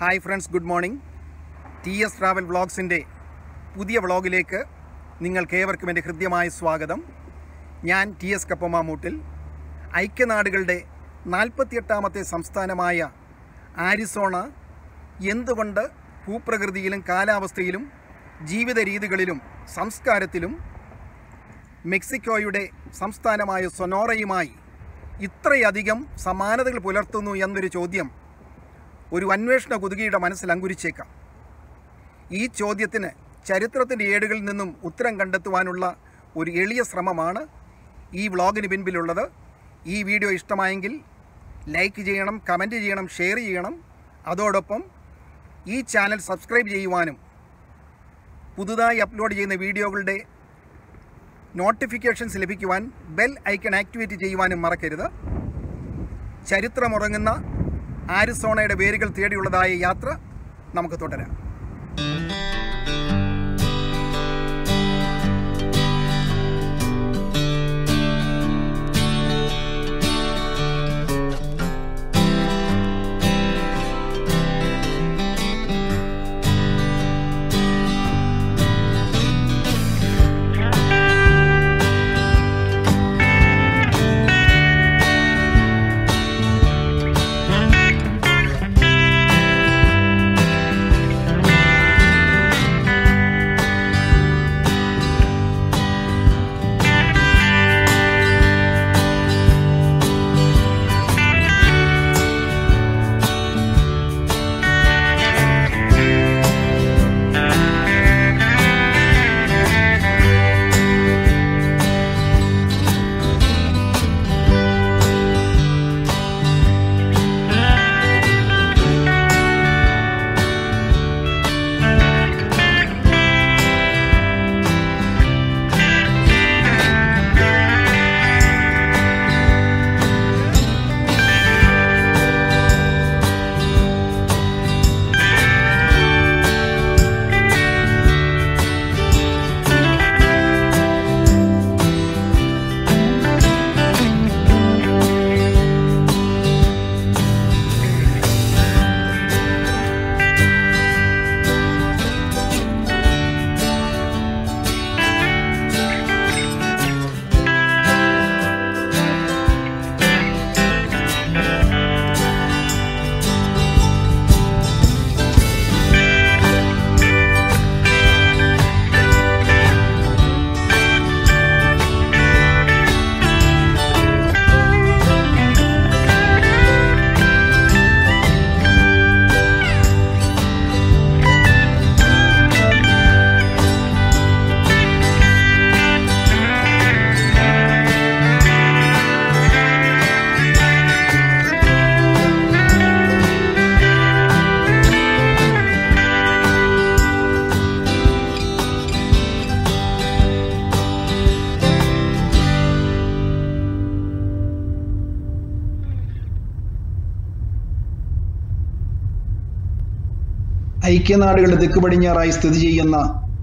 hi friends good morning T S travel വ്ളോഗ്സിൻ്റെ പുതിയ വ്ളോഗിലേക്ക് നിങ്ങൾക്കേവർക്കും എൻ്റെ ഹൃദ്യമായ സ്വാഗതം ഞാൻ ടി എസ് കപ്പമാമൂട്ടിൽ ഐക്യനാടുകളുടെ നാൽപ്പത്തിയെട്ടാമത്തെ സംസ്ഥാനമായ ആരിസോണ എന്തുകൊണ്ട് ഭൂപ്രകൃതിയിലും കാലാവസ്ഥയിലും ജീവിത രീതികളിലും സംസ്കാരത്തിലും മെക്സിക്കോയുടെ സംസ്ഥാനമായ സൊനോറയുമായി ഇത്രയധികം സമാനതകൾ പുലർത്തുന്നു എന്നൊരു ചോദ്യം ഒരു അന്വേഷണ കുതുകിയുടെ മനസ്സിൽ അങ്കുരിച്ചേക്കാം ഈ ചോദ്യത്തിന് ചരിത്രത്തിൻ്റെ ഏടുകളിൽ നിന്നും ഉത്തരം കണ്ടെത്തുവാനുള്ള ഒരു എളിയ ശ്രമമാണ് ഈ വ്ളോഗിന് പിൻപിലുള്ളത് ഈ വീഡിയോ ഇഷ്ടമായെങ്കിൽ ലൈക്ക് ചെയ്യണം കമൻറ്റ് ചെയ്യണം ഷെയർ ചെയ്യണം അതോടൊപ്പം ഈ ചാനൽ സബ്സ്ക്രൈബ് ചെയ്യുവാനും പുതുതായി അപ്ലോഡ് ചെയ്യുന്ന വീഡിയോകളുടെ നോട്ടിഫിക്കേഷൻസ് ലഭിക്കുവാൻ ബെൽ ഐക്കൺ ആക്ടിവേറ്റ് ചെയ്യുവാനും മറക്കരുത് ചരിത്രമുറങ്ങുന്ന ആരിസോണയുടെ വേരുകൾ തേടിയുള്ളതായ യാത്ര നമുക്ക് തുടരാം ഐക്യനാടുകളുടെ തെക്ക് പടിഞ്ഞാറായി സ്ഥിതി ചെയ്യുന്ന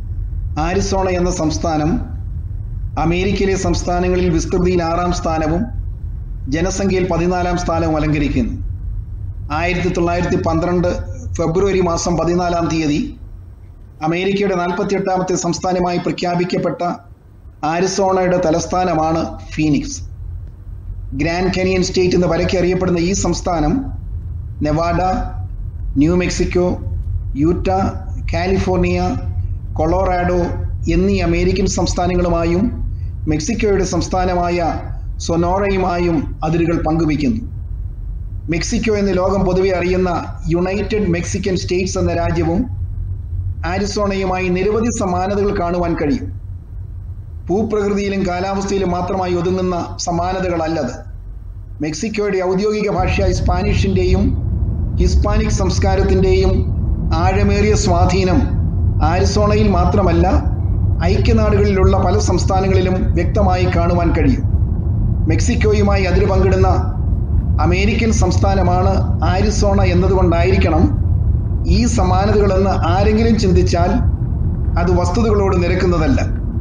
ആരിസോണ എന്ന സംസ്ഥാനം അമേരിക്കയിലെ സംസ്ഥാനങ്ങളിൽ വിസ്തൃതിയിൽ ആറാം സ്ഥാനവും ജനസംഖ്യയിൽ പതിനാലാം സ്ഥാനവും അലങ്കരിക്കുന്നു ആയിരത്തി തൊള്ളായിരത്തി പന്ത്രണ്ട് ഫെബ്രുവരി മാസം പതിനാലാം തീയതി അമേരിക്കയുടെ നാൽപ്പത്തിയെട്ടാമത്തെ സംസ്ഥാനമായി പ്രഖ്യാപിക്കപ്പെട്ട ആരിസോണയുടെ തലസ്ഥാനമാണ് ഫീനിക്സ് ഗ്രാൻഡ് കനിയൻ സ്റ്റേറ്റ് എന്ന് പരക്കെ അറിയപ്പെടുന്ന ഈ സംസ്ഥാനം Nevada New Mexico Utah California Colorado എന്നീ അമേരിക്കൻ സംസ്ഥാനങ്ങളുമായും മെക്സിക്കോയുടെ സംസ്ഥാനമായ സൊനോറയുമായും അതിരുകൾ പങ്കുവയ്ക്കുന്നു മെക്സിക്കോ എന്ന് ലോകം പൊതുവെ അറിയുന്ന യുണൈറ്റഡ് മെക്സിക്കൻ സ്റ്റേറ്റ്സ് എന്ന രാജ്യവും ആരിസോണയുമായി നിരവധി സമാനതകൾ കാണുവാൻ കഴിയും ഭൂപ്രകൃതിയിലും കാലാവസ്ഥയിലും മാത്രമായി ഒതുങ്ങുന്ന സമാനതകളല്ലത് മെക്സിക്കോയുടെ ഔദ്യോഗിക ഭാഷയായ സ്പാനിഷിൻ്റെയും ഹിസ്പാനിക് സംസ്കാരത്തിൻ്റെയും ആഴമേറിയ സ്വാധീനം ആരിസോണയിൽ മാത്രമല്ല ഐക്യനാടുകളിലുള്ള പല സംസ്ഥാനങ്ങളിലും വ്യക്തമായി കാണുവാൻ കഴിയും മെക്സിക്കോയുമായി അതിര് പങ്കിടുന്ന അമേരിക്കൻ സംസ്ഥാനമാണ് ആരിസോണ എന്നതുകൊണ്ടായിരിക്കണം ഈ സമാനതകളെന്ന് ആരെങ്കിലും ചിന്തിച്ചാൽ അത് വസ്തുതകളോട് നിരക്കുന്നതല്ല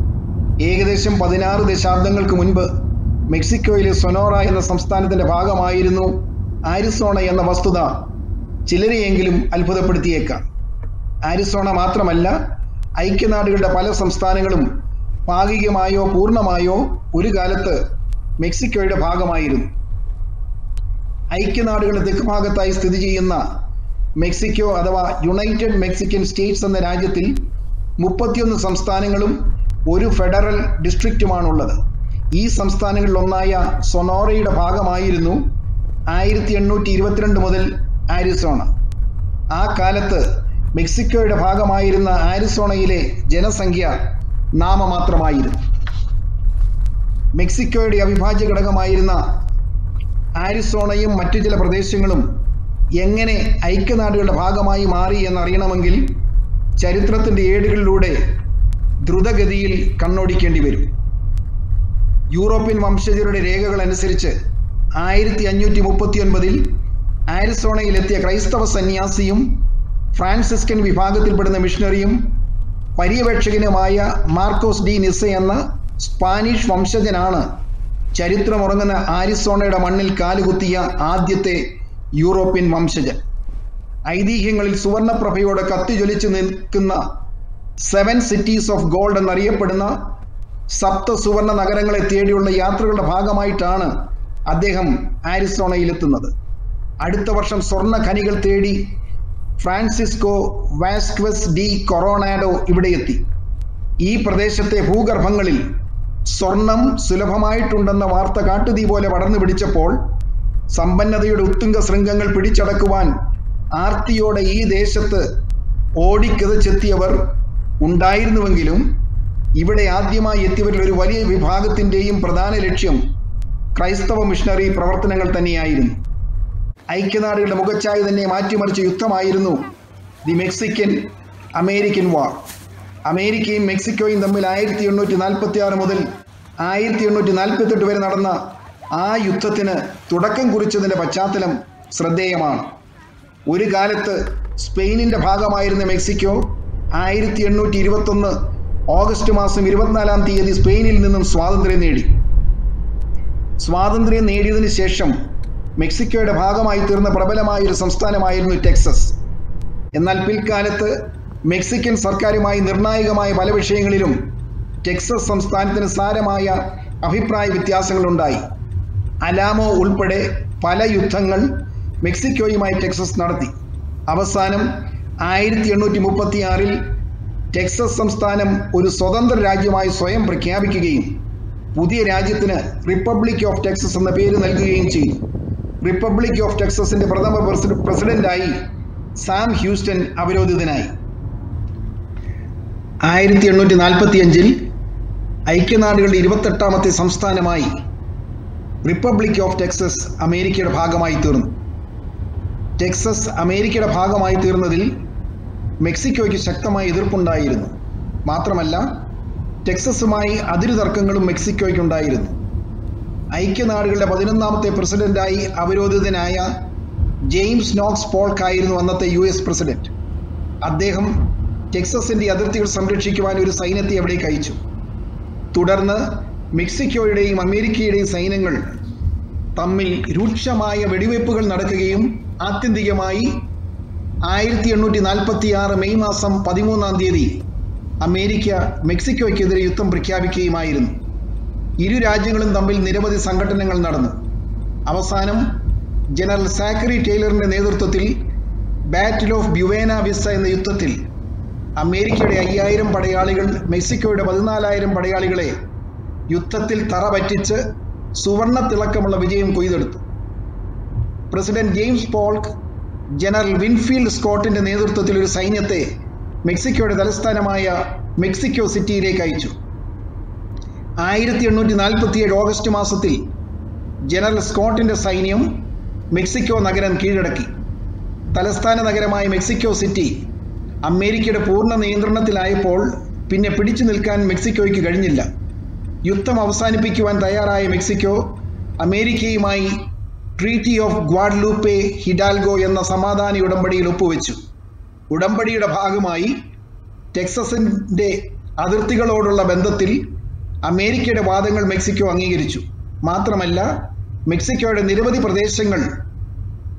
ഏകദേശം പതിനാറ് ദശാബ്ദങ്ങൾക്ക് മുൻപ് മെക്സിക്കോയിലെ സൊനോറ എന്ന സംസ്ഥാനത്തിന്റെ ഭാഗമായിരുന്നു ആരിസോണ എന്ന വസ്തുത ചിലരെയെങ്കിലും അത്ഭുതപ്പെടുത്തിയേക്കാം ആരിസോണ മാത്രമല്ല ഐക്യനാടുകളുടെ പല സംസ്ഥാനങ്ങളും ഭാഗികമായോ പൂർണ്ണമായോ ഒരു കാലത്ത് മെക്സിക്കോയുടെ ഭാഗമായിരുന്നു ഐക്യനാടുകളുടെ തെക്ക് ഭാഗത്തായി സ്ഥിതി ചെയ്യുന്ന മെക്സിക്കോ അഥവാ യുണൈറ്റഡ് മെക്സിക്കൻ സ്റ്റേറ്റ്സ് എന്ന രാജ്യത്തിൽ മുപ്പത്തിയൊന്ന് സംസ്ഥാനങ്ങളും ഒരു ഫെഡറൽ ഡിസ്ട്രിക്റ്റുമാണുള്ളത് ഈ സംസ്ഥാനങ്ങളിലൊന്നായ സൊനോറയുടെ ഭാഗമായിരുന്നു ആയിരത്തി എണ്ണൂറ്റി ഇരുപത്തിരണ്ട് മുതൽ ആരിസോണ ആ കാലത്ത് മെക്സിക്കോയുടെ ഭാഗമായിരുന്ന ആരിസോണയിലെ ജനസംഖ്യ നാമമാത്രമായിരുന്നു മെക്സിക്കോയുടെ അവിഭാജ്യ ഘടകമായിരുന്ന ആരിസോണയും മറ്റു ചില പ്രദേശങ്ങളും എങ്ങനെ ഐക്യനാടുകളുടെ ഭാഗമായി മാറി എന്നറിയണമെങ്കിൽ ചരിത്രത്തിൻ്റെ ഏടുകളിലൂടെ ദ്രുതഗതിയിൽ കണ്ണോടിക്കേണ്ടി വരും യൂറോപ്യൻ വംശജരുടെ രേഖകൾ അനുസരിച്ച് ആയിരത്തി അഞ്ഞൂറ്റി മുപ്പത്തി ഒൻപതിൽ ആരിസോണയിലെത്തിയ ക്രൈസ്തവ സന്യാസിയും ഫ്രാൻസിസ്കൻ വിഭാഗത്തിൽപ്പെടുന്ന മിഷണറിയും പര്യവേക്ഷകനുമായ മാർക്കോസ് ഡി നിസ എന്ന സ്പാനിഷ് വംശജനാണ് ചരിത്രമുറങ്ങുന്ന ആരിസോണയുടെ മണ്ണിൽ കാലുകുത്തിയ ആദ്യത്തെ യൂറോപ്യൻ വംശജൻ ഐതിഹ്യങ്ങളിൽ സുവർണപ്രഭയോടെ കത്തിജ്വലിച്ചു നിൽക്കുന്ന സെവൻ സിറ്റീസ് ഓഫ് ഗോൾഡ് എന്നറിയപ്പെടുന്ന സപ്ത സുവർണ നഗരങ്ങളെ തേടിയുള്ള യാത്രകളുടെ ഭാഗമായിട്ടാണ് അദ്ദേഹം ആരിസോണയിലെത്തുന്നത് അടുത്ത വർഷം സ്വർണ്ണ ഖനികൾ തേടി ഫ്രാൻസിസ്കോ വാസ്ക്വസ് ഡി കൊറോണാഡോ ഇവിടെ എത്തി ഈ പ്രദേശത്തെ ഭൂഗർഭങ്ങളിൽ സ്വർണം സുലഭമായിട്ടുണ്ടെന്ന വാർത്ത കാട്ടുതീ പോലെ പടർന്നു പിടിച്ചപ്പോൾ സമ്പന്നതയുടെ ഉത്തുംഗ ശൃംഗങ്ങൾ പിടിച്ചടക്കുവാൻ ആർത്തിയോടെ ഈ ദേശത്ത് ഓടിക്കിതച്ചെത്തിയവർ ഉണ്ടായിരുന്നുവെങ്കിലും ഇവിടെ ആദ്യമായി എത്തിയവരിൽ ഒരു വലിയ വിഭാഗത്തിൻ്റെയും പ്രധാന ലക്ഷ്യം ക്രൈസ്തവ മിഷണറി പ്രവർത്തനങ്ങൾ തന്നെയായിരുന്നു ഐക്യനാടുകളുടെ മുഖച്ഛായ തന്നെ മാറ്റിമറിച്ച യുദ്ധമായിരുന്നു ദി മെക്സിക്കൻ അമേരിക്കൻ വാർ അമേരിക്കയും മെക്സിക്കോയും തമ്മിൽ ആയിരത്തി എണ്ണൂറ്റി നാൽപ്പത്തി ആറ് മുതൽ ആയിരത്തി എണ്ണൂറ്റി നാൽപ്പത്തെട്ട് വരെ നടന്ന ആ യുദ്ധത്തിന് തുടക്കം കുറിച്ചതിൻ്റെ പശ്ചാത്തലം ശ്രദ്ധേയമാണ് ഒരു കാലത്ത് സ്പെയിനിൻ്റെ ഭാഗമായിരുന്ന മെക്സിക്കോ ആയിരത്തി എണ്ണൂറ്റി ഇരുപത്തൊന്ന് ഓഗസ്റ്റ് മാസം ഇരുപത്തിനാലാം തീയതി സ്പെയിനിൽ നിന്നും സ്വാതന്ത്ര്യം നേടി സ്വാതന്ത്ര്യം നേടിയതിനു ശേഷം മെക്സിക്കോയുടെ ഭാഗമായി തീർന്ന പ്രബലമായ ഒരു സംസ്ഥാനമായിരുന്നു ടെക്സസ് എന്നാൽ പിൽക്കാലത്ത് മെക്സിക്കൻ സർക്കാരുമായി നിർണായകമായ പല വിഷയങ്ങളിലും ടെക്സസ് സംസ്ഥാനത്തിന് സാരമായ അഭിപ്രായ വ്യത്യാസങ്ങളുണ്ടായി അലാമോ ഉൾപ്പെടെ പല യുദ്ധങ്ങൾ മെക്സിക്കോയുമായി ടെക്സസ് നടത്തി അവസാനം ആയിരത്തി എണ്ണൂറ്റി മുപ്പത്തി ആറിൽ ടെക്സസ് സംസ്ഥാനം ഒരു സ്വതന്ത്ര രാജ്യമായി സ്വയം പ്രഖ്യാപിക്കുകയും പുതിയ രാജ്യത്തിന് റിപ്പബ്ലിക് ഓഫ് ടെക്സസ് എന്ന പേര് നൽകുകയും ചെയ്തു റിപ്പബ്ലിക് ഓഫ് ടെക്സസിന്റെ പ്രഥമ പ്രസി- പ്രസിഡന്റായി സാം ഹ്യൂസ്റ്റൺ അവരോധിതനായി ആയിരത്തി എണ്ണൂറ്റി നാൽപ്പത്തി അഞ്ചിൽ ഐക്യനാടുകളുടെ ഇരുപത്തെട്ടാമത്തെ സംസ്ഥാനമായി റിപ്പബ്ലിക് ഓഫ് ടെക്സസ് അമേരിക്കയുടെ ഭാഗമായി തീർന്നു ടെക്സസ് അമേരിക്കയുടെ ഭാഗമായി തീർന്നതിൽ മെക്സിക്കോയ്ക്ക് ശക്തമായ എതിർപ്പുണ്ടായിരുന്നു മാത്രമല്ല ടെക്സസുമായി അതിരു തർക്കങ്ങളും മെക്സിക്കോയ്ക്കുണ്ടായിരുന്നു ഐക്യനാടുകളുടെ പതിനൊന്നാമത്തെ പ്രസിഡന്റായി അവരോധിതനായ ജെയിംസ് നോക്സ് പോൾക്കായിരുന്നു അന്നത്തെ യു എസ് പ്രസിഡന്റ് അദ്ദേഹം ടെക്സസിന്റെ അതിർത്തികൾ സംരക്ഷിക്കുവാൻ ഒരു സൈന്യത്തെ അവിടേക്ക് അയച്ചു തുടർന്ന് മെക്സിക്കോയുടെയും അമേരിക്കയുടെയും സൈന്യങ്ങൾ തമ്മിൽ രൂക്ഷമായ വെടിവയ്പ്പുകൾ നടക്കുകയും ആത്യന്തികമായി ആയിരത്തി എണ്ണൂറ്റി നാൽപ്പത്തി ആറ് മെയ് മാസം പതിമൂന്നാം തീയതി അമേരിക്ക മെക്സിക്കോയ്ക്കെതിരെ യുദ്ധം പ്രഖ്യാപിക്കുകയുമായിരുന്നു ഇരു രാജ്യങ്ങളും തമ്മിൽ നിരവധി സംഘടനകൾ നടന്നു അവസാനം ജനറൽ സാക്കറി ടൈലറിന്റെ നേതൃത്വത്തിൽ ബാറ്റിൽ ഓഫ് ബ്യുവേന വിസ എന്ന യുദ്ധത്തിൽ അമേരിക്കയുടെ അയ്യായിരം പടയാളികൾ മെക്സിക്കോയുടെ പതിനാലായിരം പടയാളികളെ യുദ്ധത്തിൽ തറ പറ്റിച്ച് സുവർണ തിളക്കമുള്ള വിജയം കൊയ്തെടുത്തു president James Polk general Winfield സ്കോട്ടിന്റെ നേതൃത്വത്തിൽ ഒരു സൈന്യത്തെ മെക്സിക്കോയുടെ തലസ്ഥാനമായ മെക്സിക്കോ സിറ്റിയിലേക്ക് അയച്ചു ആയിരത്തി എണ്ണൂറ്റി നാൽപ്പത്തിയേഴ് ഓഗസ്റ്റ് മാസത്തിൽ ജനറൽ സ്കോട്ടിന്റെ സൈന്യം മെക്സിക്കോ നഗരം കീഴടക്കി തലസ്ഥാന നഗരമായ മെക്സിക്കോ സിറ്റി അമേരിക്കയുടെ പൂർണ്ണ നിയന്ത്രണത്തിലായപ്പോൾ പിന്നെ പിടിച്ചു നിൽക്കാൻ മെക്സിക്കോയ്ക്ക് കഴിഞ്ഞില്ല യുദ്ധം അവസാനിപ്പിക്കുവാൻ തയ്യാറായ മെക്സിക്കോ അമേരിക്കയുമായി ട്രീറ്റി ഓഫ് ഗ്വാഡ്ലൂപ്പെ ഹിഡാൽഗോ എന്ന സമാധാന ഉടമ്പടിയിൽ ഒപ്പുവെച്ചു ഉടമ്പടിയുടെ ഭാഗമായി ടെക്സസിന്റെ അതിർത്തികളോടുള്ള ബന്ധത്തിൽ അമേരിക്കയുടെ വാദങ്ങൾ മെക്സിക്കോ അംഗീകരിച്ചു മാത്രമല്ല മെക്സിക്കോയുടെ നിരവധി പ്രദേശങ്ങൾ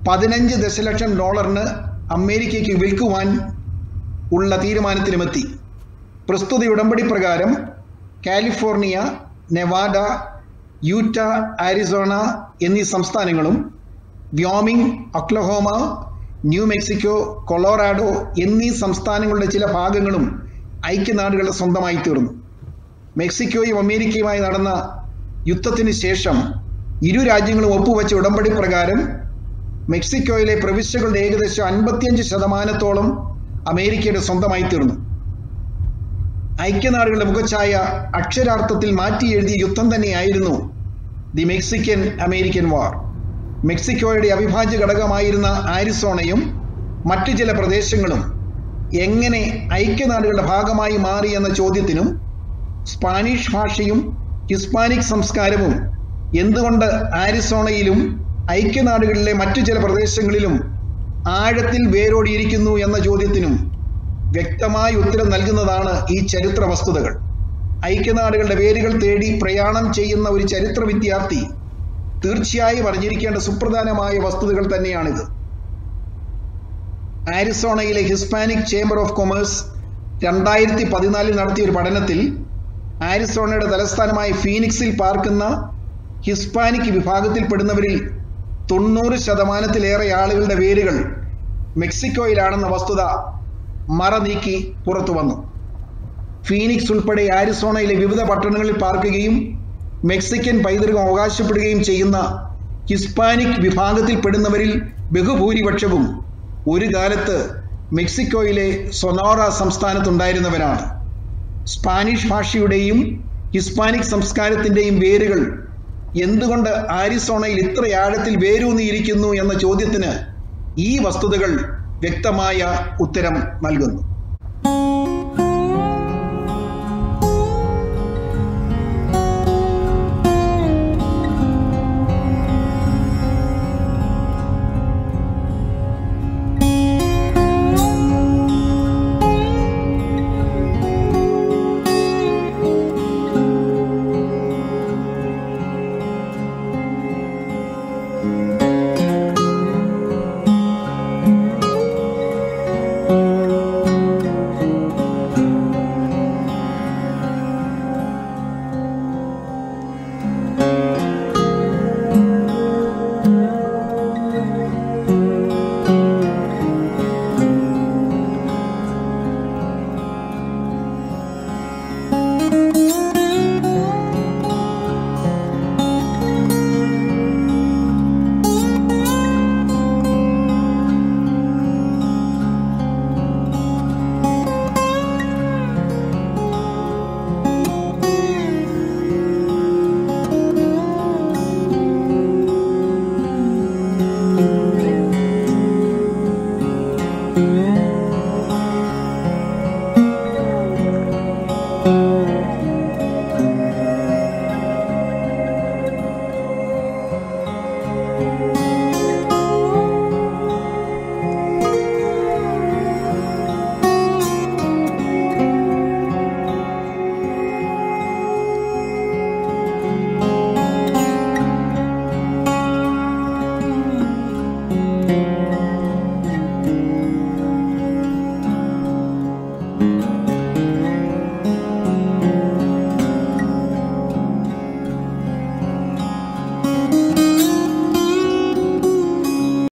പതിനഞ്ച് ദശലക്ഷം ഡോളറിന് അമേരിക്കയ്ക്ക് വിൽക്കുവാൻ ഉള്ള തീരുമാനത്തിലുമെത്തി പ്രസ്തുത ഉടമ്പടി പ്രകാരം കാലിഫോർണിയ നെവാഡ യൂറ്റ ആരിസോണ എന്നീ സംസ്ഥാനങ്ങളും Wyoming Oklahoma New Mexico Colorado എന്നീ സംസ്ഥാനങ്ങളുടെ ചില ഭാഗങ്ങളും ഐക്യനാടുകളുടെ സ്വന്തമായി തീർന്നു മെക്സിക്കോയും അമേരിക്കയുമായി നടന്ന യുദ്ധത്തിന് ശേഷം ഇരു രാജ്യങ്ങളും ഒപ്പുവെച്ച ഉടമ്പടി പ്രകാരം മെക്സിക്കോയിലെ പ്രവിശ്യകളുടെ ഏകദേശം അൻപത്തിയഞ്ച് ശതമാനത്തോളം അമേരിക്കയുടെ സ്വന്തമായി തീർന്നു ഐക്യനാടുകളുടെ മുഖച്ഛായ അക്ഷരാർത്ഥത്തിൽ മാറ്റി എഴുതിയ യുദ്ധം തന്നെയായിരുന്നു ദി മെക്സിക്കൻ അമേരിക്കൻ വാർ മെക്സിക്കോയുടെ അവിഭാജ്യ ഘടകമായിരുന്ന ആരിസോണയും മറ്റു ചില പ്രദേശങ്ങളും എങ്ങനെ ഐക്യനാടുകളുടെ ഭാഗമായി മാറി എന്ന ചോദ്യത്തിനും സ്പാനിഷ് ഭാഷയും ഹിസ്പാനിക് സംസ്കാരവും എന്തുകൊണ്ട് ആരിസോണയിലും ഐക്യനാടുകളിലെ മറ്റു ചില പ്രദേശങ്ങളിലും ആഴത്തിൽ വേരോടിയിരിക്കുന്നു എന്ന ചോദ്യത്തിനും വ്യക്തമായ ഉത്തരം നൽകുന്നതാണ് ഈ ചരിത്ര വസ്തുതകൾ ഐക്യനാടുകളുടെ വേരുകൾ തേടി പ്രയാണം ചെയ്യുന്ന ഒരു ചരിത്ര വിദ്യാർത്ഥി തീർച്ചയായും അറിഞ്ഞിരിക്കേണ്ട സുപ്രധാനമായ വസ്തുതകൾ തന്നെയാണിത് ആരിസോണയിലെ ഹിസ്പാനിക് ചേംബർ ഓഫ് കൊമേഴ്സ് രണ്ടായിരത്തി പതിനാലിൽ നടത്തിയ ഒരു പഠനത്തിൽ ആരിസോണയുടെ തലസ്ഥാനമായ ഫീനിക്സിൽ പാർക്കുന്ന ഹിസ്പാനിക് വിഭാഗത്തിൽപ്പെടുന്നവരിൽ തൊണ്ണൂറ് ശതമാനത്തിലേറെ ആളുകളുടെ വേരുകൾ മെക്സിക്കോയിലാണെന്ന വസ്തുത മറ നീക്കി പുറത്തു വന്നു ഫീനിക്സ് ഉൾപ്പെടെ ആരിസോണയിലെ വിവിധ പട്ടണങ്ങളിൽ പാർക്കുകയും മെക്സിക്കൻ പൈതൃകം അവകാശപ്പെടുകയും ചെയ്യുന്ന ഹിസ്പാനിക് വിഭാഗത്തിൽപ്പെടുന്നവരിൽ ബഹുഭൂരിപക്ഷവും ഒരു കാലത്ത് മെക്സിക്കോയിലെ സൊനോറ സംസ്ഥാനത്തുണ്ടായിരുന്നവരാണ് സ്പാനിഷ് ഭാഷയുടെയും ഹിസ്പാനിക് സംസ്കാരത്തിൻ്റെയും വേരുകൾ എന്തുകൊണ്ട് ആരിസോണയിൽ ഇത്ര ആഴത്തിൽ വേരൂന്നിയിരിക്കുന്നു എന്ന ചോദ്യത്തിന് ഈ വസ്തുതകൾ വ്യക്തമായ ഉത്തരം നൽകുന്നു